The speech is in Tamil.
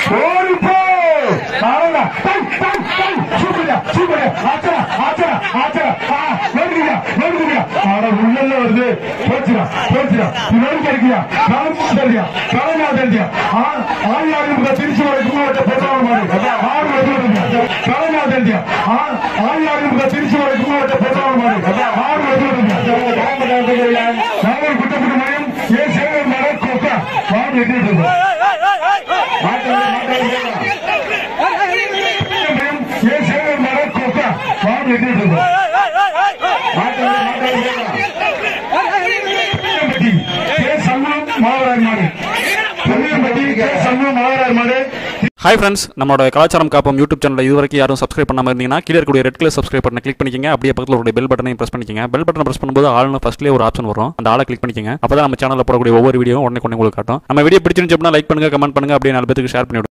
ஓடி போ அவ்வளவுதான் டை, டை, டை. சூப்பர்யா சூப்பர்யா ஆச்சரா ஆச்சரா ஆச்சரா ஆ நோடுறியா நோடுறியா ஆட உள்ளல்ல வருது போச்சுடா போச்சுடா நோடு கிடைக்கியா காலம் சரியா காலமா தெரியா ஆ ஆயிரம் திருச்சி வரைக்கும் போட்டவன் மாதிரி ஆறு வருது காலமா தெரியா ஆ ஆயிரம் திருச்சி வரைக்கும் போட்டவன் மாதிரி ஆறு வருது நாங்கள் குட்டப்பட்டு மயம் ஏ சேவர் மர கோக்கா வாங்க எட்டிட்டு இருக்கோம் மயம் ஏ சேவர் மர கோக்கா வாங்க எட்டிட்டு இருக்கோம் புளியம்பட்டி கே சண்முகம் மாவரார் மாடு புளியம்பட்டி கே சண்முகம் மாவரார் மாடு ஹாய் ஃப்ரெண்ட்ஸ் நம்மளோட கலாச்சாரம் காப்போம் யூடியூப் சேனல் இது வரைக்கும் யாரும் சப்ஸ்கிரைப் பண்ணாம இருந்தீங்கன்னா கீழே இருக்கக்கூடிய ரெட் கலர் சப்ஸ்கிரைப் பட்டனை கிளிக் பண்ணிக்கங்க அப்படியே பக்கத்தில் ஒரு பெல் பட்டனையும் பிரஸ் பண்ணிக்கங்க பெல் பட்டனை பிரஸ் பண்ணும்போது ஆள்னு ஃபர்ஸ்ட்லேயே ஒரு ஆப்ஷன் வரும் அந்த ஆளை கிளிக் பண்ணிக்கங்க அப்பதான் நம்ம சேனலில் போடக்கூடிய ஒவ்வொரு வீடியோ உடனே உடனே உங்களுக்கு காட்டும் நம்ம வீடியோ பிடிச்சிருந்துச்சு அப்படின்னா லைக் பண்ணுங்க கமெண்ட் பண்ணுங்க அப்படியே நாலு பேருக்கு ஷேர் பண்ணி விடுங்க